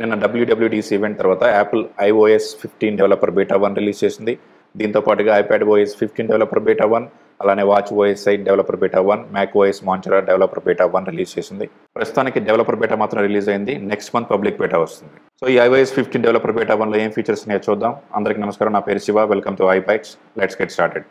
నిన్న WWDC event తర్వాత Apple iOS fifteen developer beta one release చేసింది దీంతో పాటుగా iPad OS fifteen developer beta one అలానే watch OS eight developer beta one Mac OS Monterey developer beta one release చేసింది ప్రస్తుతానికి developer beta మాత్రం release అయింది next month public beta వస్తుంది so ఈ ఐఓఎస్ ఫిఫ్టీన్ డెవలపర్ బీటా వన్లో ఏం features ఉన్నాయో చూద్దాం అందరికీ నమస్కారం నా పేరు Siva welcome to iPax let's get started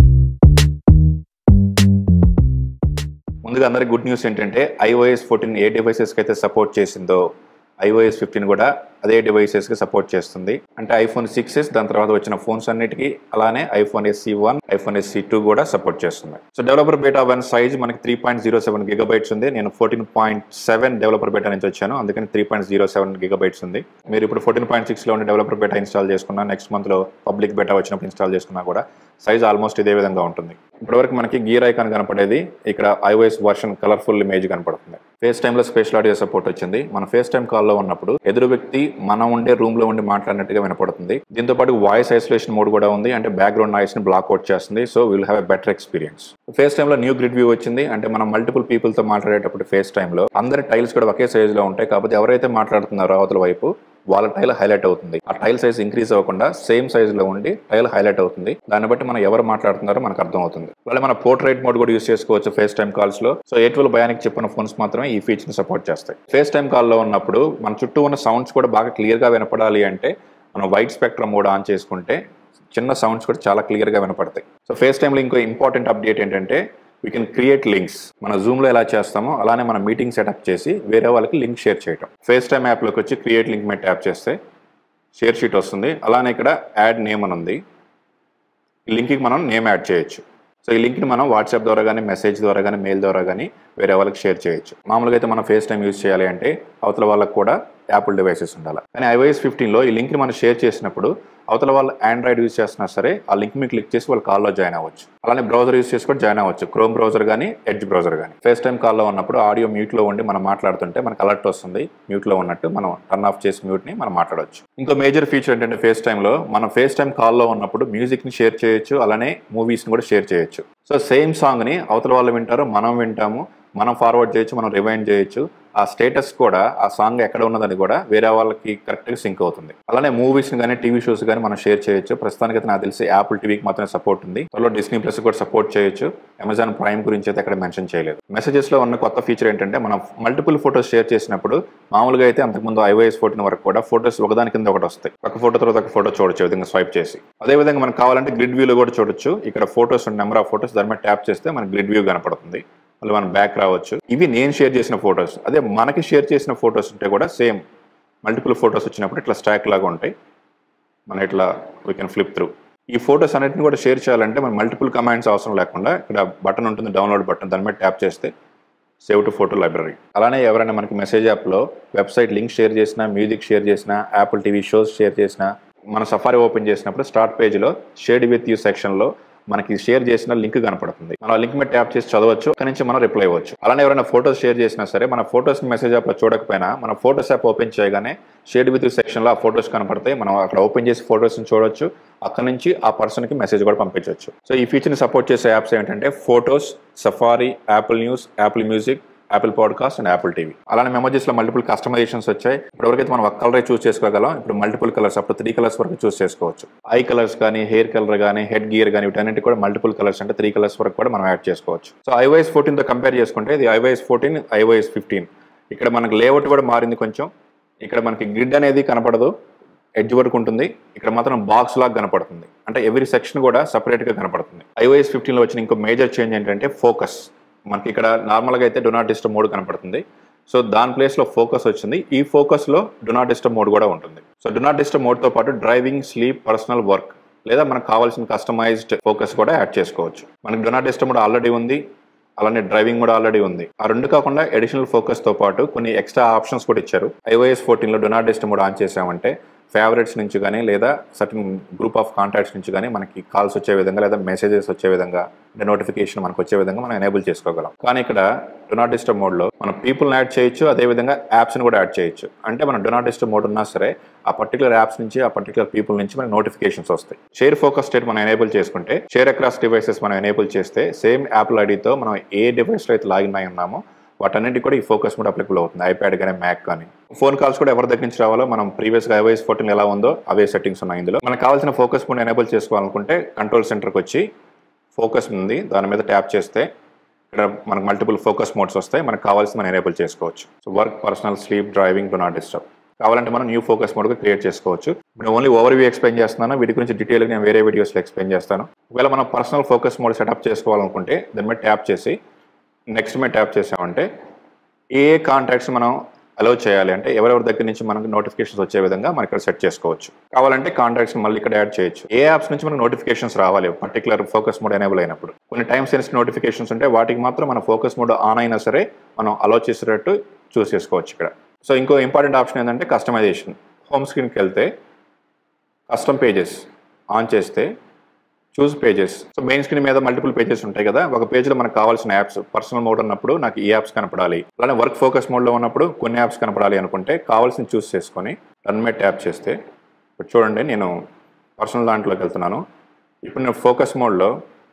ముందుగా అందరికి గుడ్ న్యూస్ ఏంటంటే ఐఓఎస్ ఫోర్టీన్ ఏ డివైసెస్కి అయితే సపోర్ట్ చేసిందో ఐఓఎస్ ఫిఫ్టీన్ కూడా అదే డివైసెస్కి సపోర్ట్ చేస్తుంది అంటే ఐఫోన్ సిక్స్ ఎస్ దాని తర్వాత వచ్చిన ఫోన్స్ అన్నిటికీ అలానే iPhone SE one iPhone SE two కూడా సపోర్ట్ చేస్తుంది so developer beta one size మనకి three point zero seven gigabytes ఉంది నేను fourteen point seven developer beta నుంచి వచ్చాను అందుకని three point zero seven gigabytes ఉంది మీరు ఇప్పుడు ఫోర్టీన్ పాయింట్ సిక్స్లో ఉండే డెవలపర్ బేటా ఇన్స్టాల్ చేసుకున్నా నెక్స్ట్ మంత్లో పబ్లిక్ బేటా వచ్చినప్పుడు ఇన్స్టాల్ చేసుకున్నా కూడా సైజ్ ఆల్మోస్ట్ ఇదే విధంగా ఉంటుంది ఇప్పటివరకు మనకి గీర్ ఐకాన్ కనపడేది ఇక్కడ ఐఓఎస్ వర్షన్ కలర్ఫుల్ ఇమేజ్ కనపడుతుంది ఫేస్ టైంలో స్పెషల్ ఆడియో సపోర్ట్ వచ్చింది మన ఫేస్ టైం కాల్లో ఉన్నప్పుడు ఎదురు వ్యక్తి మనం ఉండే రూమ్ లో ఉండి మాట్లాడినట్టుగా వినపడుతుంది దీంతో పాటు వాయిస్ ఐసోలేషన్ మోడ్ కూడా ఉంది అంటే బ్యాక్గ్రౌండ్ నాయిస్ ని బ్లాక్ అవుట్ చేస్తుంది so will have a better experience ఫేస్ టైంలో న్యూ గ్రిడ్ వ్యూ వచ్చింది అంటే మనం మల్టిపుల్ పీపుల్ తో మాట్లాడేటప్పుడు ఫేస్ టైంలో అందరి టైల్స్ కూడా ఒకే సైజ్ లో ఉంటాయి కాకపోతే ఎవరైతే మాట్లాడుతున్నారో అవతల వైపు వాళ్ళ టైల్ హైలైట్ అవుతుంది ఆ టైల్ సైజ్ ఇంక్రీజ్ అవ్వకుండా సేమ్ సైజ్ లో ఉండి టైల్ హైలైట్ అవుతుంది దాన్ని బట్టి మనం ఎవరు మాట్లాడుతున్నారో మనకు అర్థం అవుతుంది అలాగే మన పోర్ట్రైట్ మోడ్ కూడా యూస్ చేసుకోవచ్చు ఫేస్ టైం కాల్స్ లో సో ఏ ట్వెల్వ్ భయానికి చెప్పిన ఫోన్స్ మాత్రమే ఈ ఫీచర్ ని సపోర్ట్ చేస్తాయి ఫేస్ టైం కాల్ లో ఉన్నప్పుడు మన చుట్టూ ఉన్న సౌండ్స్ కూడా బాగా క్లియర్ గా వినపడాలి అంటే మనం వైట్ స్పెక్ట్రమ్ మోడ్ ఆన్ చేసుకుంటే చిన్న సౌండ్స్ కూడా చాలా క్లియర్ గా వినపడతాయి సో ఫేస్ టైంలో ఇంకో ఇంపార్టెంట్ అప్డేట్ ఏంటంటే వీ కెన్ క్రియేట్ లింక్స్ మన జూమ్లో ఎలా చేస్తామో అలానే మన మీటింగ్ సెటప్ చేసి వేరే వాళ్ళకి లింక్ షేర్ చేయటం ఫేస్ టైమ్ యాప్లోకి వచ్చి క్రియేట్ లింక్ మీద ట్యాప్ చేస్తే షేర్ షీట్ వస్తుంది అలానే ఇక్కడ యాడ్ నేమ్ అని ఉంది ఈ లింక్కి మనం నేమ్ యాడ్ చేయొచ్చు సో ఈ లింక్ని మనం వాట్సాప్ ద్వారా కానీ మెసేజ్ ద్వారా కానీ మెయిల్ ద్వారా కానీ వేరే వాళ్ళకి షేర్ చేయొచ్చు మామూలుగా అయితే మనం ఫేస్ టైం యూజ్ చేయాలి అంటే అవతల వాళ్ళకి కూడా యాపిల్ డివైసెస్ ఉండాలి కానీ ఐవైఎస్ ఫిఫ్టీన్లో ఈ లింక్ని మనం షేర్ చేసినప్పుడు అవతల వాళ్ళు ఆండ్రాయిడ్ యూజ్ చేస్తున్నా సరే ఆ లింక్ మీద క్లిక్ చేసి వాళ్ళు కాల్లో జాయిన్ అవ్వచ్చు అలానే బ్రౌజర్ యూజ్ చేసి కూడా జాయిన్ అవ్వచ్చు క్రోమ్ బ్రౌజర్ కానీ ఎడ్జ్ బ్రౌజర్ కానీ ఫేస్ టైం కాల్లో ఉన్నప్పుడు ఆడియో మ్యూట్లో ఉండి మనం మాట్లాడుతుంటే మనకు అలర్ట్ వస్తుంది మ్యూట్లో ఉన్నట్టు మనం టర్న్ ఆఫ్ చేసి మ్యూట్ని మనం మాట్లాడవచ్చు ఇంకో మేజర్ ఫీచర్ ఏంటంటే ఫేస్ టైంలో మనం ఫేస్ టైం కాల్లో ఉన్నప్పుడు మ్యూజిక్ని షేర్ చేయొచ్చు అలానే మూవీస్ని కూడా షేర్ చేయొచ్చు సో సేమ్ సాంగ్ని అవతల వాళ్ళు వింటారు మనం వింటాము మనం ఫార్వర్డ్ చేయొచ్చు మనం రివైండ్ చేయొచ్చు ఆ స్టేటస్ కూడా ఆ సాంగ్ ఎక్కడ ఉన్నదని కూడా వేరే వాళ్ళకి కరెక్ట్గా సింక్ అవుతుంది అలానే మూవీస్ కానీ టీవీ షోస్ కానీ మనం షేర్ చేయొచ్చు ప్రస్తుతానికి అయితే నాకు తెలిసి యాపిల్ టీవీకి మాత్రమే సపోర్ట్ ఉంది త్వరలో డిస్నీ ప్లస్ కూడా సపోర్ట్ చేయొచ్చు అమెజాన్ ప్రైమ్ గురించి అయితే అక్కడ మెన్షన్ చేయలేదు మెసేజెస్ లో ఉన్న కొత్త ఫీచర్ ఏంటంటే మనం మల్టిపుల్ ఫోటోస్ షేర్ చేసినప్పుడు మామూలుగా అయితే అంతకుముందు ఐవైఎస్ ఫోర్టీన్ వరకు కూడా ఫోటోస్ ఒకదాని కింద ఒకటి వస్తాయి ఒక ఫోటో తర్వాత ఒక ఫోటో చూడొచ్చు ఈ విధంగా స్వైప్ చేసి అదే విధంగా మనకు కావాలంటే గ్రిడ్ వ్యూలో కూడా చూడొచ్చు ఇక్కడ ఫోటోస్ నెంబర్ ఆఫ్ ఫోటోస్ దాని మీద ట్యాప్ చేస్తే మనకి గ్రిడ్ వ్యూ కనపడుతుంది మళ్ళీ మనం బ్యాక్ రావచ్చు ఇవి నేను షేర్ చేసిన ఫొటోస్ అదే మనకి షేర్ చేసిన ఫొటోస్ ఉంటే కూడా సేమ్ మల్టిపుల్ ఫొటోస్ వచ్చినప్పుడు ఇట్లా స్టాక్ లాగా ఉంటాయి మనం ఇట్లా వీ కెన్ ఫ్లిప్ త్రూ ఈ ఫొటోస్ అన్నిటిని కూడా షేర్ చేయాలంటే మనం మల్టిపుల్ కమాండ్స్ అవసరం లేకుండా ఇక్కడ బటన్ ఉంటుంది డౌన్లోడ్ బటన్ దాని మీద ట్యాప్ చేస్తే సేవ్ టు ఫోటో లైబ్రరీ అలానే ఎవరైనా మనకి మెసేజ్ యాప్లో వెబ్సైట్ లింక్ షేర్ చేసినా మ్యూజిక్ షేర్ చేసినా యాపిల్ టీవీ షోస్ షేర్ చేసినా మన సఫారీ ఓపెన్ చేసినప్పుడు స్టార్ట్ పేజ్లో షేడ్ విత్ యూ సెక్షన్లో మనకి షేర్ చేసిన లింక్ కనపడుతుంది మనం ఆ లింక్ మీద ట్యాప్ చేసి చదవచ్చు అక్కడి నుంచి మనం రిప్లై అవ్వచ్చు అలానే ఎవరైనా ఫోటోస్ షేర్ చేసినా సరే మన ఫోటోస్ మెసేజ్ యాప్ లో చూడకపోయినా మన ఫోటోస్ యాప్ ఓపెన్ చేయగానే షేర్ విత్ సెక్షన్ లో ఆ ఫోటోస్ కనపడతాయి మనం అక్కడ ఓపెన్ చేసి ఫోటోస్ చూడొచ్చు అక్కడ నుంచి ఆ పర్సన్ కి మెసేజ్ కూడా పంపించవచ్చు సో ఈ ఫీచర్ ని సపోర్ట్ చేసే యాప్స్ ఏంటంటే photos Safari Apple News Apple Music Apple Podcast and Apple TV అలానే మెమోజీస్ లో మల్టిపుల్ కస్టమైజేషన్స్ వచ్చాయి ఇప్పటివరకైతే మనం ఒక కలర్ చూస్ చేసుకోగలం ఇప్పుడు మల్టిపుల్ కలర్స్ అప్పుడు త్రీ కలర్స్ వరకు చూస్ చేసుకోవచ్చు ఐ కలర్స్ కానీ హెయిర్ కలర్ కానీ హెడ్ గియర్ కానీ వీటన్నిటి కూడా మల్టిపుల్ కలర్స్ అంటే త్రీ కలర్స్ వరకు కూడా మనం యాడ్ చేసుకోవచ్చు సో ఐవైఎస్ ఫోర్టీన్ తో కంపేర్ చేసుకుంటే ఇది ఐవైఎస్ ఫోర్టీన్ ఐవైఎస్ ఫిఫ్టీన్ ఇక్కడ మనకి లేఅవుట్ కూడా మారింది కొంచెం ఇక్కడ మనకి గ్రిడ్ అనేది కనపడదు ఎడ్జ్ వరకు ఉంటుంది ఇక్కడ మాత్రం బాక్స్ లాగా కనపడుతుంది అంటే ఎవ్రీ సెక్షన్ కూడా సపరేట్ గా కనపడుతుంది ఐఓఎస్ ఫిఫ్టీన్ లో వచ్చిన ఇంకో మేజర్ చేంజ్ ఏంటంటే ఫోకస్ మనకి ఇక్కడ నార్మల్గా అయితే డొనాట్ డిస్టర్బ్ మోడ్ కనపడుతుంది సో దాని ప్లేస్లో ఫోకస్ వచ్చింది ఈ ఫోకస్లో డొనాట్ డిస్టర్బ్ మోడ్ కూడా ఉంటుంది సో డొనాట్ డిస్టర్బ్ మోడ్తో పాటు డ్రైవింగ్ స్లీప్ పర్సనల్ వర్క్ లేదా మనకు కావాల్సిన కస్టమైజ్డ్ ఫోకస్ కూడా యాడ్ చేసుకోవచ్చు మనకి డొనాట్ డిస్టర్బ్ మోడ్ ఆల్రెడీ ఉంది అలానే డ్రైవింగ్ కూడా ఆల్రెడీ ఉంది ఆ రెండు కాకుండా అడిషనల్ ఫోకస్ తో పాటు కొన్ని ఎక్స్ట్రా ఆప్షన్స్ కూడా ఇచ్చారు ఐఓఎస్ ఫోర్టీన్ లో డొనాట్ డిస్టర్బ్ మోడ్ ఆన్ చేసామంటే ఫేవరెట్స్ నుంచి కానీ లేదా సర్టన్ గ్రూప్ ఆఫ్ కాంటాక్ట్స్ నుంచి కానీ మనకి కాల్స్ వచ్చే విధంగా లేదా మెసేజెస్ వచ్చే విధంగా అంటే నోటిఫికేషన్ మనకు వచ్చే విధంగా మనం ఎనేబుల్ చేసుకోగలం కానీ ఇక్కడ డొనాట్ డిస్టర్బ్ మోడ్లో మనం పీపుల్ని యాడ్ చేయొచ్చు అదేవిధంగా యాప్స్ని కూడా యాడ్ చేయొచ్చు అంటే మనం డొనాట్ డిస్టర్బ్ మోడ్ ఉన్నా సరే ఆ పర్టికులర్ యాప్స్ నుంచి ఆ పర్టికులర్ పీపుల్ నుంచి మనకి నోటిఫికేషన్స్ వస్తాయి షేర్ ఫోకస్ స్టేట్ మనం ఎనేబుల్ చేసుకుంటే షేర్ అక్రాస్ డివైసెస్ మనం ఎనేబుల్ చేస్తే సేమ్ యాప్ల ఐడితో మనం ఏ డివైస్లో అయితే లాగిన్ అయి ఉన్నామో వాటన్నిటికి కూడా ఈ ఫోకస్ మోడ్ అప్లికబుల్ అవుతుంది ఐప్యాడ్ కానీ మ్యాక్ కానీ ఫోన్ కాల్స్ కూడా ఎవరి దగ్గర నుంచి రావాలో మనం ప్రీవియస్గా ఐవైఎస్ ఫోర్టీన్ ఎలా ఉందో అవే సెట్టింగ్స్ ఉన్నాయి ఇందులో మనకు కావాల్సిన ఫోకస్ మోడ్ ఎనేబుల్ చేసుకోవాలనుకుంటే కంట్రోల్ సెంటర్కి వచ్చి ఫోకస్ ఉంది దాని మీద ట్యాప్ చేస్తే ఇక్కడ మనకు మల్టిపుల్ ఫోకస్ మోడ్స్ వస్తాయి మనకు కావాల్సిన మనం ఎనేబుల్ చేసుకోవచ్చు so work personal sleep driving do not disturb కావాలంటే మనం న్యూ ఫోకస్ మోడ్గా క్రియేట్ చేసుకోవచ్చు ఇప్పుడు ఓన్లీ ఓవర్ వ్యూ ఎక్స్ప్లెయిన్ చేస్తున్నాను వీటి గురించి డీటెయిల్గా నేను వేరే వీడియోస్లో ఎక్స్ప్లెయిన్ చేస్తాను ఒకవేళ మనం పర్సనల్ ఫోకస్ మోడ్ సెటప్ చేసుకోవాలనుకుంటే దాని మీద ట్యాప్ చేసి నెక్స్ట్ మీద ట్యాప్ చేసామంటే ఏ ఏ కాంటాక్ట్స్ మనం అలౌ చేయాలి అంటే ఎవరెవరి దగ్గర నుంచి మనకు నోటిఫికేషన్స్ వచ్చే విధంగా మనం ఇక్కడ సెట్ చేసుకోవచ్చు కావాలంటే కాంటాక్ట్స్ మళ్ళీ ఇక్కడ యాడ్ చేయొచ్చు ఏ యాప్స్ నుంచి మనకు నోటిఫికేషన్స్ రావాలి పర్టికులర్ ఫోకస్ మోడ్ ఎనేబుల్ అయినప్పుడు కొన్ని టైం సెన్స్ నోటిఫికేషన్స్ ఉంటే వాటికి మాత్రం మన ఫోకస్ మోడ్ ఆన్ అయినా సరే మనం అలౌ చేసేటట్టు చూస్ చేసుకోవచ్చు ఇక్కడ సో ఇంకో ఇంపార్టెంట్ ఆప్షన్ ఏంటంటే కస్టమైజేషన్ హోమ్ స్క్రీన్కి వెళ్తే కస్టమ్ పేజెస్ ఆన్ చేస్తే choose pages so main screen మీద మల్టిపుల్ పేజెస్ ఉంటాయి కదా ఒక పేజ్లో మనకు కావాల్సిన యాప్స్ పర్సనల్ మోడ్ ఉన్నప్పుడు నాకు ఈ యాప్స్ కనపడాలి అలానే వర్క్ ఫోకస్ మోడ్లో ఉన్నప్పుడు కొన్ని యాప్స్ కనపడాలి అనుకుంటే కావాల్సిన చూస్ చేసుకొని రన్ మీద ట్యాప్ చేస్తే ఇప్పుడు చూడండి నేను పర్సనల్ దాంట్లోకి వెళ్తున్నాను ఇప్పుడు నేను ఫోకస్ మోడ్లో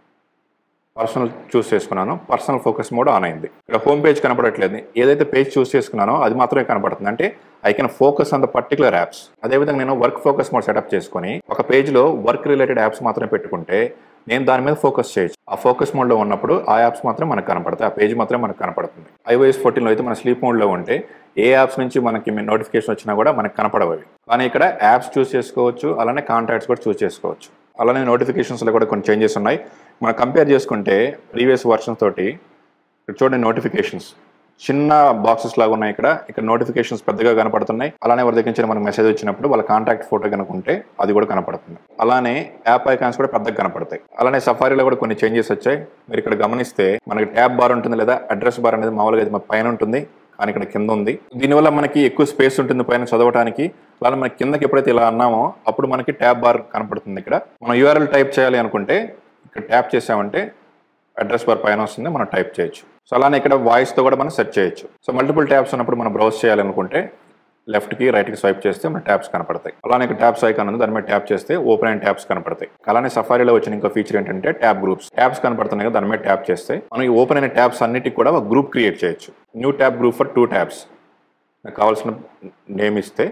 పర్సనల్ చూస్ చేసుకున్నాను పర్సనల్ ఫోకస్ మోడ్ ఆన్ అయింది ఇక్కడ హోమ్ పేజ్ కనపడట్లేదు ఏదైతే పేజ్ చూస్ చేసుకున్నానో అది మాత్రమే కనపడుతుంది అంటే I can focus on the particular apps అదేవిధంగా నేను వర్క్ ఫోకస్ మోడ్ సెటప్ చేసుకొని ఒక పేజ్లో వర్క్ రిలేటెడ్ యాప్స్ మాత్రమే పెట్టుకుంటే నేను దాని మీద ఫోకస్ చేయొచ్చు ఆ ఫోకస్ మోడ్లో ఉన్నప్పుడు ఆ యాప్స్ మాత్రం మనకు కనపడతాయి ఆ పేజ్ మాత్రం మనకు కనపడుతుంది ఐఓఎస్ ఫోర్టీన్లో అయితే మన స్లీప్ మోడ్లో ఉంటే ఏ యాప్స్ నుంచి మనకి నోటిఫికేషన్ వచ్చినా కూడా మనకు కనపడవు అవి కానీ ఇక్కడ యాప్స్ చూస్ చేసుకోవచ్చు అలానే కాంటాక్ట్స్ కూడా చూస్ చేసుకోవచ్చు అలానే నోటిఫికేషన్స్లో కూడా కొన్ని చేంజెస్ ఉన్నాయి మనం కంపేర్ చేసుకుంటే ప్రీవియస్ వర్షన్ తోటి ఇక్కడ చూడండి నోటిఫికేషన్స్ చిన్న బాక్సెస్ లాగా ఉన్నాయి ఇక్కడ ఇక్కడ నోటిఫికేషన్స్ పెద్దగా కనపడుతున్నాయి అలానే ఎవరి దగ్గర నుంచి మనకు మెసేజ్ వచ్చినప్పుడు వాళ్ళ కాంటాక్ట్ ఫోటో కనుకుంటే అది కూడా కనపడుతుంది అలానే యాప్ ఐకాన్స్ కూడా పెద్దగా కనపడతాయి అలానే సఫారీలో కూడా కొన్ని చేంజెస్ వచ్చాయి మీరు ఇక్కడ గమనిస్తే మనకి ట్యాబ్ బార్ ఉంటుంది లేదా అడ్రస్ బార్ అనేది మామూలుగా ఇది మన పైన ఉంటుంది కానీ ఇక్కడ కింద ఉంది దీనివల్ల మనకి ఎక్కువ స్పేస్ ఉంటుంది పైన చదవడానికి అలానే మనకి కిందకి ఎప్పుడైతే ఇలా అన్నామో అప్పుడు మనకి ట్యాబ్ బార్ కనపడుతుంది ఇక్కడ మనం యూఆర్ఎల్ టైప్ చేయాలి అనుకుంటే ఇక్కడ ట్యాప్ చేసామంటే అడ్రస్ బార్ పైన వస్తుంది మనం టైప్ చేయొచ్చు సో అలానే ఇక్కడ వాయిస్తో కూడా మనం సెట్ చేయొచ్చు సో మల్టిపుల్ ట్యాబ్స్ ఉన్నప్పుడు మనం బ్రౌజ్ చేయాలనుకుంటే లెఫ్ట్కి రైట్కి స్వైప్ చేస్తే మన ట్యాబ్స్ కనపడతాయి అలానే ఇక్కడ ట్యాబ్స్ ఐకాన్ ఉంది దాని మీద ట్యాప్ చేస్తే ఓపెన్ అయిన ట్యాబ్స్ కనపడతాయి అలానే సఫారీలో వచ్చిన ఇంకో ఫీచర్ ఏంటంటే ట్యాబ్ గ్రూప్స్ ట్యాబ్స్ కనపడుతున్నాయి కదా దాని మీద ట్యాప్ చేస్తే మనం ఈ ఓపెన్ అయిన ట్యాబ్స్ అన్నిటికి కూడా ఒక గ్రూప్ క్రియేట్ చేయొచ్చు new tab group for two tabs నాకు కావాల్సిన నేమ్ ఇస్తే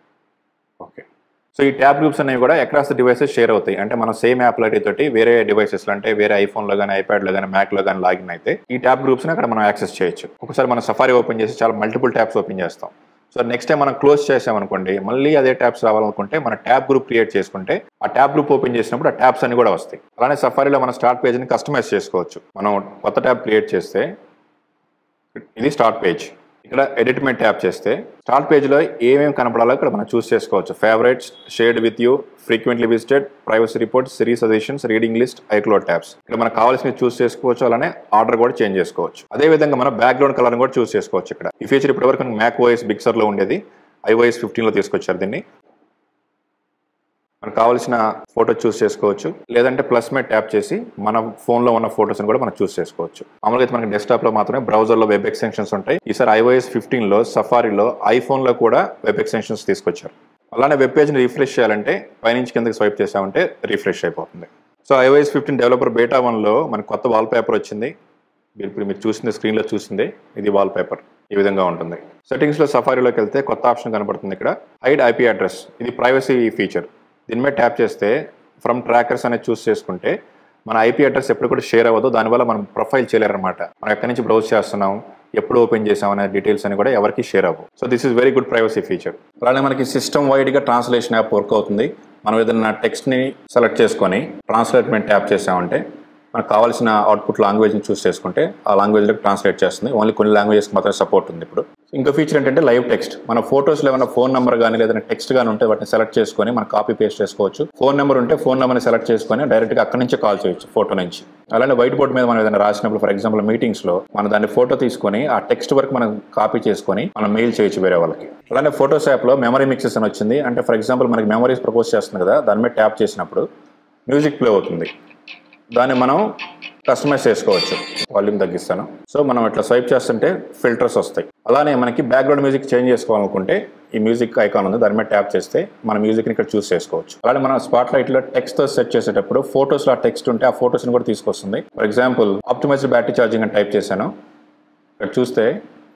ఓకే సో ఈ ట్యాబ్ గ్రూప్స్ అనేవి కూడా అక్రాస్ ద డివైసెస్ షేర్ అవుతాయి అంటే మనం సేమ్ యాప్ లైట్ తోటి వేరే డివైసెస్ అంటే వేరే ఐఫోన్లో కానీ ఐప్యాడ్లో కానీ మ్యాక్లో కానీ లాగిన్ అయితే ఈ ట్యాబ్ గ్రూప్స్ని అక్కడ మనం యాక్సెస్ చేయొచ్చు ఒకసారి మనం సఫారీ ఓపెన్ చేసి చాలా మల్టిపుల్ ట్యాబ్స్ ఓపెన్ చేస్తాం సో నెక్స్ట్ టైం మనం క్లోజ్ చేసామనుకోండి మళ్ళీ అదే ట్యాబ్స్ రావాలనుకుంటే మన ట్యాబ్ గ్రూప్ క్రియేట్ చేసుకుంటే ఆ ట్యాబ్ గ్రూప్ ఓపెన్ చేసినప్పుడు ఆ ట్యాబ్స్ అన్ని కూడా వస్తాయి అలానే సఫారీలో మన స్టార్ట్ పేజ్ని కస్టమైజ్ చేసుకోవచ్చు మనం కొత్త ట్యాబ్ క్రియేట్ చేస్తే ఇది స్టార్ట్ పేజ్ ఇక్కడ ఎడిట్ మీద ట్యాప్ చేస్తే స్టార్ట్ పేజ్లో ఏమేమి కనపడాలో ఇక్కడ మనం చూస్ చేసుకోవచ్చు favourites shared with you frequently visited privacy report Siri suggestions reading list iCloud tabs ఇక్కడ మనకు కావాల్సినవి చూస్ చేసుకోవచ్చు అలానే ఆర్డర్ కూడా చేంజ్ చేసుకోవచ్చు అదే విధంగా మనం బ్యాక్గ్రౌండ్ కలర్ కూడా చూస్ చేసుకోవచ్చు ఇక్కడ ఈ ఫీచర్ ఇప్పటివరకు మ్యాక్ ఓఎస్ బిక్సర్లో ఉండేది ఐఓఎస్ ఫిఫ్టీన్లో తీసుకొచ్చారు దీన్ని మనకు కావాల్సిన ఫోటో చూస్ చేసుకోవచ్చు లేదంటే ప్లస్ మీద ట్యాప్ చేసి మన ఫోన్లో ఉన్న ఫోటోస్ని కూడా మనం చూస్ చేసుకోవచ్చు మామూలుగా అయితే మనకి డెస్క్టాప్లో మాత్రమే బ్రౌజర్లో వెబ్ ఎక్స్టెన్షన్స్ ఉంటాయి ఈసారి ఐఓఎస్ ఫిఫ్టీన్లో సఫారీలో ఐఫోన్లో కూడా వెబ్ ఎక్స్టెన్షన్స్ తీసుకొచ్చారు అలానే వెబ్ పేజ్ని రిఫ్రెష్ చేయాలంటే పైనుంచి కిందకి స్వైప్ చేసామంటే రిఫ్రెష్ అయిపోతుంది so iOS fifteen developer beta వన్లో మనకు కొత్త వాల్ పేపర్ వచ్చింది మీరు ఇప్పుడు మీరు చూసింది స్క్రీన్లో చూసింది ఇది వాల్ పేపర్ ఈ విధంగా ఉంటుంది సెట్టింగ్స్లో సఫారీలోకి వెళ్తే కొత్త ఆప్షన్ కనబడుతుంది ఇక్కడ హైడ్ ఐపీ అడ్రస్ ఇది ప్రైవసీ ఫీచర్ దీని మీద ట్యాప్ చేస్తే ఫ్రమ్ ట్రాకర్స్ అనేది చూస్ చేసుకుంటే మన ఐపీ అడ్రస్ ఎప్పుడు కూడా షేర్ అవ్వదు దానివల్ల మనం ప్రొఫైల్ చేయలేరన్నమాట మనం ఎక్కడి నుంచి బ్రౌజ్ చేస్తున్నాం ఎప్పుడు ఓపెన్ చేసాం అనే డీటెయిల్స్ అని కూడా ఎవరికి షేర్ అవ్వవు so this is very good privacy feature అలానే మనకి సిస్టమ్ వైడ్గా ట్రాన్స్లేషన్ యాప్ వర్క్ అవుతుంది మనం ఏదైనా టెక్స్ట్ని సెలెక్ట్ చేసుకొని ట్రాన్స్లేట్ మీద ట్యాప్ చేసామంటే మనకు కావాల్సిన అవుట్పుట్ లాంగ్వేజ్ని చూస్ చేసుకుంటే ఆ లాంగ్వేజ్లో ట్రాన్స్లేట్ చేస్తుంది ఓన్లీ కొన్ని లాంగ్వేజెస్కి మాత్రమే సపోర్ట్ ఉంది ఇప్పుడు ఇంకో ఫీచర్ ఏంటంటే లైవ్ టెక్స్ట్ మన ఫోటోస్లో ఏమైనా ఫోన్ నెంబర్ కానీ లేదంటే టెక్స్ట్ కానీ ఉంటే వాటిని సెలెక్ట్ చేసుకొని మనం కాపీ పేస్ట్ చేసుకోవచ్చు ఫోన్ నెంబర్ ఉంటే ఫోన్ నెంబర్ని సెలెక్ట్ చేసుకొని డైరెక్ట్గా అక్కడి నుంచి కాల్ చేయొచ్చు ఫోటో నుంచి అలానే వైట్ బోర్డ్ మీద మనం ఏదైనా రాసినప్పుడు ఫర్ ఎగ్జాంపుల్ మీటింగ్స్లో మనం దాన్ని ఫోటో తీసుకొని ఆ టెక్స్ట్ వరకు మనం కాపీ చేసుకొని మనం మెయిల్ చేయొచ్చు వేరే వాళ్ళకి అలానే ఫోటోస్ యాప్లో మెమరీ మిక్సెస్ అని వచ్చింది అంటే ఫర్ ఎగ్జాంపుల్ మనకి మెమరీస్ ప్రపోజ్ చేస్తుంది కదా దాని మీద ట్యాప్ చేసినప్పుడు మ్యూజిక్ ప్లే అవుతుంది దాన్ని మనం కస్టమైజ్ చేసుకోవచ్చు వాల్యూమ్ తగ్గిస్తాను సో మనం ఇట్లా స్వైప్ చేస్తుంటే ఫిల్టర్స్ వస్తాయి అలానే మనకి బ్యాక్గ్రౌండ్ మ్యూజిక్ చేంజ్ చేసుకోవాలనుకుంటే ఈ మ్యూజిక్ ఐకాన్ ఉంది దాని మీద ట్యాప్ చేస్తే మన మ్యూజిక్ని ఇక్కడ చూస్ చేసుకోవచ్చు అలానే మనం స్పాట్ లైట్లో టెక్స్ట్తో సెట్ చేసేటప్పుడు ఫోటోస్లో ఆ టెక్స్ట్ ఉంటే ఆ ఫోటోస్ని కూడా తీసుకొస్తుంది for example optimized battery charging అని టైప్ చేశాను ఇక్కడ చూస్తే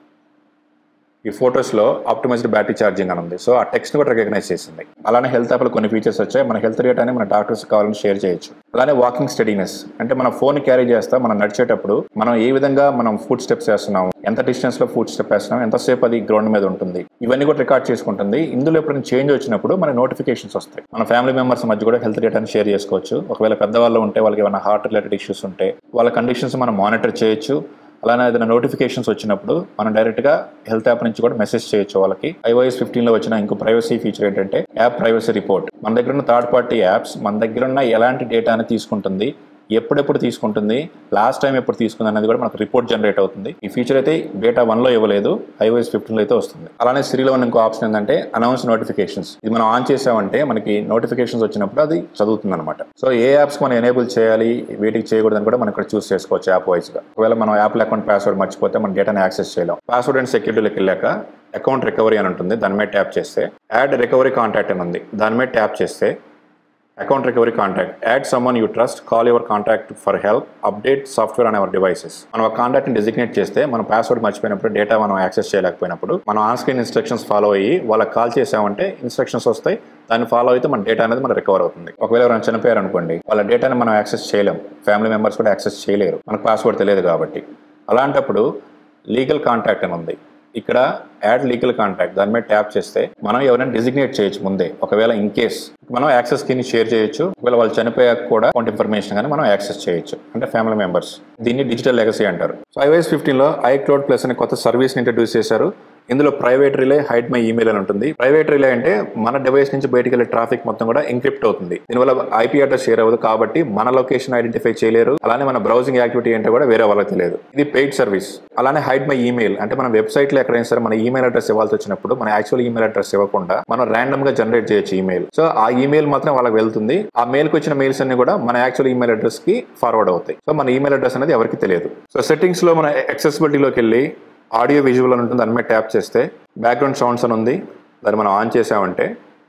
ఈ ఫొటోస్లో ఆప్టిమైజ్డ్ బ్యాటరీ ఛార్జింగ్ అని ఉంది సో ఆ టెక్స్ట్ కూడా రికగ్నైజ్ చేసింది అలానే హెల్త్ యాప్లో కొన్ని ఫీచర్స్ వచ్చాయి మన హెల్త్ డేటాని మన డాక్టర్స్ కావాలని షేర్ చేయొచ్చు అలానే వాకింగ్ స్టడీనెస్ అంటే మన ఫోన్ క్యారీ చేస్తా మనం నడిచేటప్పుడు మనం ఏ విధంగా మనం ఫుడ్ స్టెప్స్ వేస్తున్నాం ఎంత డిస్టెన్స్ లో ఫుడ్ స్టెప్ వేస్తున్నాం ఎంతసేపు అది గ్రౌండ్ మీద ఉంటుంది ఇవన్నీ కూడా రికార్డ్ చేసుకుంటుంది ఇందులో ఎప్పుడైనా చేంజ్ వచ్చినప్పుడు మన నోటిఫికేషన్స్ వస్తాయి మన ఫ్యామిలీ మెంబర్స్ మధ్య కూడా హెల్త్ డేటాని షేర్ చేసుకోవచ్చు ఒకవేళ పెద్దవాళ్ళు ఉంటే వాళ్ళకి ఏమైనా హార్ట్ రిలేటెడ్ ఇష్యూస్ ఉంటే వాళ్ళ కండిషన్స్ మనం మానిటర్ చేయొచ్చు అలానే ఏదైనా నోటిఫికేషన్స్ వచ్చినప్పుడు మనం డైరెక్ట్గా హెల్త్ యాప్ నుంచి కూడా మెసేజ్ చేయొచ్చు వాళ్ళకి ఐఓఎస్ ఫిఫ్టీన్లో వచ్చిన ఇంకో ప్రైవసీ ఫీచర్ ఏంటంటే యాప్ ప్రైవసీ రిపోర్ట్ మన దగ్గర ఉన్న థర్డ్ పార్టీ యాప్స్ మన దగ్గర ఉన్న ఎలాంటి డేటాని తీసుకుంటుంది ఎప్పుడెప్పుడు తీసుకుంటుంది లాస్ట్ టైం ఎప్పుడు తీసుకుంది అనేది కూడా మనకు రిపోర్ట్ జనరేట్ అవుతుంది ఈ ఫీచర్ అయితే బేటా వన్లో ఇవ్వలేదు ఐఓఎస్ ఫిఫ్టీన్లో అయితే వస్తుంది అలానే సిరిలో ఉన్న ఇంకో ఆప్షన్ ఏంటంటే అనౌన్స్ నోటిఫికేషన్స్ ఇది మనం ఆన్ చేసామంటే మనకి నోటిఫికేషన్స్ వచ్చినప్పుడు అది చదువుతుంది అనమాట సో ఏ యాప్స్ మనం ఎనేబుల్ చేయాలి వీటికి చేయకూడదని కూడా మనం ఇక్కడ చూస్ చేసుకోవచ్చు యాప్ వైజ్గా ఒకవేళ మనం యాప్ అకౌంట్ పాస్వర్డ్ మర్చిపోతే మన డేటాని యాక్సెస్ చేయలేం పాస్వర్డ్ అండ్ సెక్యూరిటీలోకి వెళ్ళాక అకౌంట్ రికవరీ అని ఉంటుంది దాని మీద ట్యాప్ చేస్తే యాడ్ రికవరీ కాంటాక్ట్ అని ఉంది దాని మీద ట్యాప్ చేస్తే account recovery contact add someone you trust call your contact for help update software on our devices మనం ఒక కాంటాక్ట్ని డెసిగ్నేట్ చేస్తే మనం పాస్వర్డ్ మర్చిపోయినప్పుడు డేటా మనం యాక్సెస్ చేయలేకపోయినప్పుడు మనం ఆన్ స్క్రీన్ ఇన్స్ట్రక్షన్స్ ఫాలో అయ్యి వాళ్ళకి కాల్ చేసామంటే ఇన్స్ట్రక్షన్స్ వస్తాయి దాన్ని ఫాలో అయితే మన డేటా అనేది మన రికవర్ అవుతుంది ఒకవేళ ఎవరైనా చనిపోయారు అనుకోండి వాళ్ళ డేటాని మనం యాక్సెస్ చేయలేం ఫ్యామిలీ మెంబర్స్ కూడా యాక్సెస్ చేయలేరు మనకు పాస్వర్డ్ తెలియదు కాబట్టి అలాంటప్పుడు లీగల్ కాంటాక్ట్ అని ఉంది ఇక్కడ యాడ్ లీగల్ కాంటాక్ట్ దాని మీద ట్యాప్ చేస్తే మనం ఎవరైనా డెసిగ్నేట్ చేయొచ్చు ముందే ఒకవేళ ఇన్ కేస్ మనం యాక్సెస్ కి షేర్ చేయొచ్చు ఒకవేళ వాళ్ళు చనిపోయాక కూడా అకౌంట్ ఇన్ఫర్మేషన్ కానీ మనం యాక్సెస్ చేయొచ్చు అంటే ఫ్యామిలీ మెంబర్స్ దీన్ని డిజిటల్ లెగసీ అంటారు సో ఐవైఎస్ ఫిఫ్టీన్ లో ఐ క్లౌడ్ ప్లస్ అనే కొత్త సర్వీస్ ఇంట్రడ్యూస్ చేశారు ఇందులో private relay hide my email అని ఉంటుంది ప్రైవేట్ రిలే అంటే మన డివైస్ నుంచి బయటికి వెళ్ళే ట్రాఫిక్ మొత్తం కూడా ఎంక్రిప్ట్ అవుతుంది దీనివల్ల ఐపీ అడ్రస్ షేర్ అవ్వదు కాబట్టి మన లొకేషన్ ఐడెంటిఫై చేయలేరు అలానే మన బ్రౌజింగ్ యాక్టివిటీ ఏంటో కూడా వేరే వాళ్ళకి తెలియదు ఇది పెయిడ్ సర్వీస్ అలానే హైడ్ మై ఈమెయిల్ అంటే మన వెబ్సైట్ లో ఎక్కడైనా సరే మన ఈమెయిల్ అడ్రస్ ఇవ్వాల్సి వచ్చినప్పుడు మన యాక్చువల్ ఈమెయిల్ అడ్రస్ ఇవ్వకుండా మనం ర్యాండమ్ గా జనరేట్ చేయొచ్చు ఈమెయిల్ సో ఆ ఈమెయిల్ మాత్రం వాళ్ళకి వెళ్తుంది ఆ మెయిల్ కి వచ్చిన మెయిల్స్ అన్ని కూడా మన యాక్చువల్ ఈమెయిల్ అడ్రస్ కి ఫార్వర్డ్ అవుతాయి సో మన ఈమెయిల్ అడ్రస్ అనేది ఎవరికి తెలియదు సో సెట్టింగ్స్ లో మన accessibility-లోకి వెళ్ళి ఆడియో విజువల్ అని ఉంటుంది దాని మీద ట్యాప్ చేస్తే బ్యాక్గ్రౌండ్ సౌండ్స్ అని ఉంది దాన్ని మనం ఆన్ చేసామంటే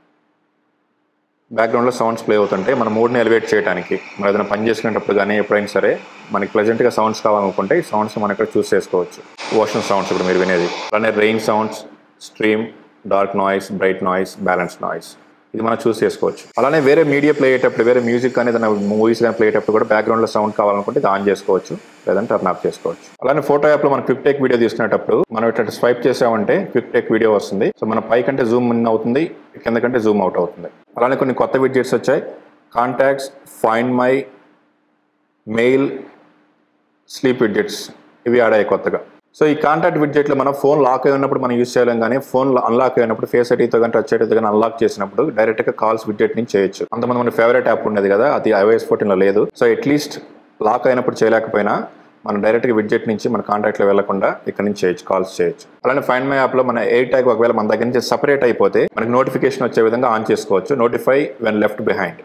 బ్యాక్గ్రౌండ్లో సౌండ్స్ ప్లే అవుతుంటే మన మూడ్ని ఎలివేట్ చేయడానికి మనం ఏదైనా పని చేసుకునేటప్పుడు కానీ ఎప్పుడైనా సరే మనకి ప్లెజెంట్గా సౌండ్స్ కావాలనుకుంటే ఈ సౌండ్స్ మనం ఇక్కడ చూస్ చేసుకోవచ్చు ఓషన్ సౌండ్స్ ఇప్పుడు మీరు వినేది అలానే rain sounds stream dark noise bright noise balance noise ఇది మనం చూస్ చేసుకోవచ్చు అలానే వేరే మీడియా ప్లే అయ్యేటప్పుడు వేరే మ్యూజిక్ కానీ ఏదైనా మూవీస్ కానీ ప్లే అయ్యేటప్పుడు కూడా బ్యాక్గ్రౌండ్లో సౌండ్ కావాలనుకుంటే ఇది ఆన్ చేసుకోవచ్చు లేదంటే టర్న్ ఆఫ్ చేసుకోవచ్చు అలానే ఫోటో యాప్లో మనం క్విక్ టేక్ వీడియో తీసుకునేటప్పుడు మనం ఇట్లా స్వైప్ చేసామంటే క్విక్ టేక్ వీడియో వస్తుంది సో మన పై కంటే జూమ్ ఇన్ అవుతుంది కింద కంటే జూమ్ అవుట్ అవుతుంది అలానే కొన్ని కొత్త విడ్జెట్స్ వచ్చాయి contacts find my mail sleep widgets ఇవి ఆడాయి కొత్తగా సో ఈ కాంటాక్ట్ విడ్జెట్లో మనం ఫోన్ లాక్ అయి ఉన్నప్పుడు మనం యూస్ చేయలేం కానీ ఫోన్ అన్లాక్ అయినప్పుడు ఫేస్ ఐటీతో కానీ టచ్ ఐటీతో కానీ అన్లాక్ చేసినప్పుడు డైరెక్ట్గా కాల్స్ విడ్జెట్ నుంచి చేయొచ్చు అంతమంది మన ఫేవరెట్ యాప్ ఉండేది కదా అది ఐఓఎస్ ఫోర్టీన్లో లేదు సో అట్లీస్ట్ లాక్ అయినప్పుడు చేయలేకపోయినా మనం డైరెక్ట్గా విడ్జెట్ నుంచి మన కాంటాక్ట్లో వెళ్లకుండా ఇక్కడ నుంచి చేయొచ్చు కాల్స్ చేయొచ్చు అలానే ఫైండ్ మై యాప్లో మన ఎయిర్ ట్యాగ్ ఒకవేళ మన దగ్గర నుంచి సపరేట్ అయిపోతే మనకి నోటిఫికేషన్ వచ్చే విధంగా ఆన్ చేసుకోవచ్చు notify when left behind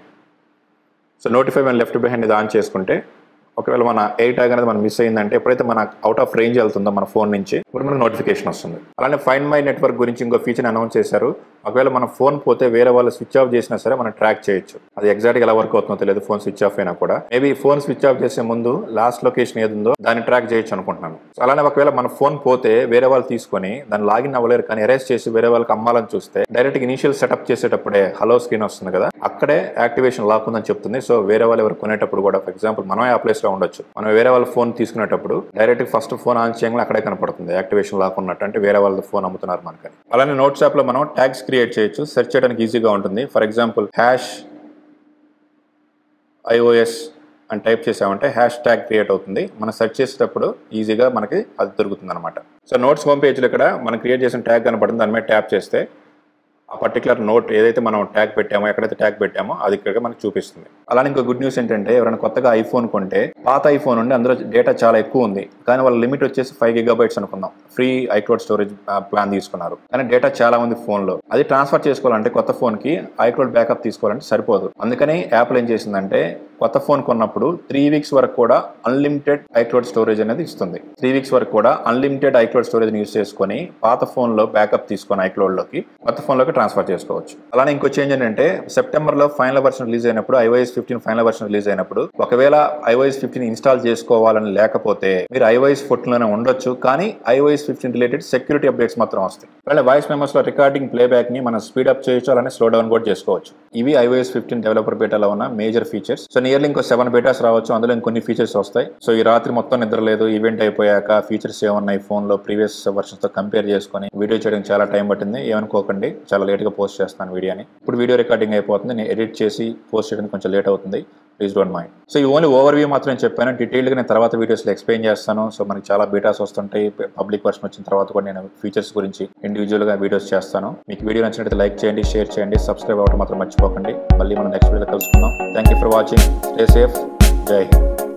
so notify when left behind ఇది ఆన్ చేసుకుంటే ఒకవేళ మన ఎయిర్ ట్యాగ్ అనేది మనం మిస్ అయిందంటే ఎప్పుడైతే మన అవుట్ ఆఫ్ రేంజ్ వెళ్తుందో మన ఫోన్ నుంచి ఇప్పుడు మనకు నోటిఫికేషన్ వస్తుంది అలానే ఫైండ్ మై నెట్వర్క్ గురించి ఇంకో ఫీచర్ అనౌన్స్ చేశారు ఒకవేళ మన ఫోన్ పోతే వేరే వాళ్ళు స్విచ్ ఆఫ్ చేసినా సరే మనం ట్రాక్ చేయొచ్చు అది ఎగ్జాక్ట్గా ఎలా వర్క్ అవుతుందో తెలియదు ఫోన్ స్విచ్ ఆఫ్ అయినా కూడా మేబీ ఫోన్ స్విచ్ ఆఫ్ చేసే ముందు లాస్ట్ లొకేషన్ ఏది ఉందో దాన్ని ట్రాక్ చేయొచ్చు అనుకుంటున్నాను So అలానే ఒకవేళ మన ఫోన్ పోతే వేరే వాళ్ళు తీసుకొని దాన్ని లాగిన్ అవ్వలేరు కానీ ఎరేస్ చేసి వేరే వాళ్ళకి అమ్మాలని చూస్తే డైరెక్ట్ ఇనిషియల్ సెటప్ చేసేటప్పుడే హలో స్క్రీన్ వస్తుంది కదా అక్కడే యాక్టివేషన్ లాక్ ఉందని చెప్తుంది సో వేరే వాళ్ళు ఎవరు కొనేటప్పుడు కూడా ఫర్ ఎగ్జాంపుల్ మనం ఆ ప్లేస్ లో ఉండొచ్చు మనం వేరే వాళ్ళ ఫోన్ తీసుకునేటప్పుడు డైరెక్ట్ ఫస్ట్ ఫోన్ ఆన్ చేయగానే అక్కడే కనపడుతుంది యాక్టివేషన్ లాక్ ఉన్నట్టు అంటే వేరే వాళ్ళ ఫోన్ అమ్ముతున్నారు మనకని అలానే నోట్స్ యాప్ లో మనం ట్యాగ్స్ క్రియేట్ చేయొచ్చు సెర్చ్ చేయడానికి ఈజీగా ఉంటుంది ఫర్ ఎగ్జాంపుల్ హ్యాష్ ఐఓఎస్ అని టైప్ చేసామంటే హ్యాష్ ట్యాగ్ క్రియేట్ అవుతుంది మనం సెర్చ్ చేసేటప్పుడు ఈజీగా మనకి అది దొరుకుతుంది అనమాట సో నోట్స్ హోమ్ పేజ్లో ఇక్కడ మనం క్రియేట్ చేసిన ట్యాగ్ కనపడుతుంది దాని మీద ట్యాప్ చేస్తే ఆ పర్టికులర్ నోట్ ఏదైతే మనం ట్యాగ్ పెట్టామో ఎక్కడైతే ట్యాగ్ పెట్టామో అది ఇక్కడ మనకు చూపిస్తుంది అలానే ఇంకో గుడ్ న్యూస్ ఏంటంటే ఎవరైనా కొత్తగా ఐఫోన్ కొంటే పాత ఐఫోన్ ఉండి అందులో డేటా చాలా ఎక్కువ ఉంది కానీ వాళ్ళ లిమిట్ వచ్చేసి ఫైవ్ గిగాబైట్స్ అనుకుందాం ఫ్రీ ఐక్లౌడ్ స్టోరేజ్ ప్లాన్ తీసుకున్నారు కానీ డేటా చాలా ఉంది ఫోన్లో అది ట్రాన్స్ఫర్ చేసుకోవాలంటే కొత్త ఫోన్కి ఐక్లౌడ్ బ్యాకప్ తీసుకోవాలంటే సరిపోదు అందుకని యాప్లో ఏం చేసిందంటే కొత్త ఫోన్ కొన్నప్పుడు త్రీ వీక్స్ వరకు కూడా అన్లిమిటెడ్ ఐక్లౌడ్ స్టోరేజ్ అనేది ఇస్తుంది త్రీ వీక్స్ వరకు కూడా అన్లిమిటెడ్ ఐక్లౌడ్ స్టోరేజ్ యూస్ చేసుకొని పాత ఫోన్ లో బ్యాకప్ తీసుకొని ఐక్లౌడ్ లోకి కొత్త ఫోన్ లోకి ట్రాన్స్ఫర్ చేసుకోవచ్చు అలానే ఇంకో చేంజ్ ఏంటంటే సెప్టెంబర్ లో ఫైనల్ వర్షన్ రిలీజ్ అయినప్పుడు iOS fifteen final version release అయినప్పుడు ఒకవేళ ఐవైఎస్ ఫిఫ్టీన్ ఇన్స్టాల్ చేసుకోవాలని లేకపోతే మీరు ఐవైఎస్ ఫోర్టీన్ లోనే ఉండొచ్చు కానీ iOS fifteen related security updates మాత్రం వస్తాయి అలానే వాయిస్ మెమోస్ లో రికార్డింగ్ ప్లేబ్యాక్ ని మనం స్పీడ్ అప్ చేయొచ్చు అలానే స్లో డౌన్ కూడా చేసుకోవచ్చు ఇవి ఐవైఎస్ ఫిఫ్టీన్ డెవలపర్ బేటాలో ఉన్న మేజర్ ఫీచర్స్ సో నియర్లీ ఇంకో సెవెన్ బేటాస్ రావచ్చు అందులో ఇంకొన్ని ఫీచర్స్ వస్తాయి సో ఈ రాత్రి మొత్తం నిద్ర లేదు ఈవెంట్ అయిపోయాక ఫీచర్స్ ఏమున్నాయి ఫోన్ లో ప్రీవియస్ వర్షన్స్ తో కంపేర్ చేసుకొని వీడియో చేయడం చాలా టైం పట్టింది ఏమనుకోకండి చాలా లేట్ గా పోస్ట్ చేస్తాను వీడియోని ఇప్పుడు వీడియో రికార్డింగ్ అయిపోతుంది నేను ఎడిట్ చేసి పోస్ట్ చేయడానికి కొంచెం లేట్ అవుతుంది ప్లీజ్ డోంట్ మైండ్ సో ఈ ఓన్లీ ఓవర్ వ్యూ మాత్రం చెప్పాను డీటెయిల్గా నేను తర్వాత వీడియోస్లో ఎక్స్ప్లెయిన్ చేస్తాను సో మనకి చాలా బీటాస్ వస్తుంటాయి పబ్లిక్ వర్షన్ వచ్చిన తర్వాత కూడా నేను ఫీచర్స్ గురించి ఇండివిజువల్గా వీడియోస్ చేస్తాను మీకు వీడియో నచ్చినట్లయితే లైక్ చేయండి షేర్ చేయండి సబ్స్క్రైబ్ అవ్వడం మాత్రం మర్చిపోకండి మళ్ళీ మనం నెక్స్ట్ వీడియో కలుసుకుందాం thank you for watching stay safe Jai Hind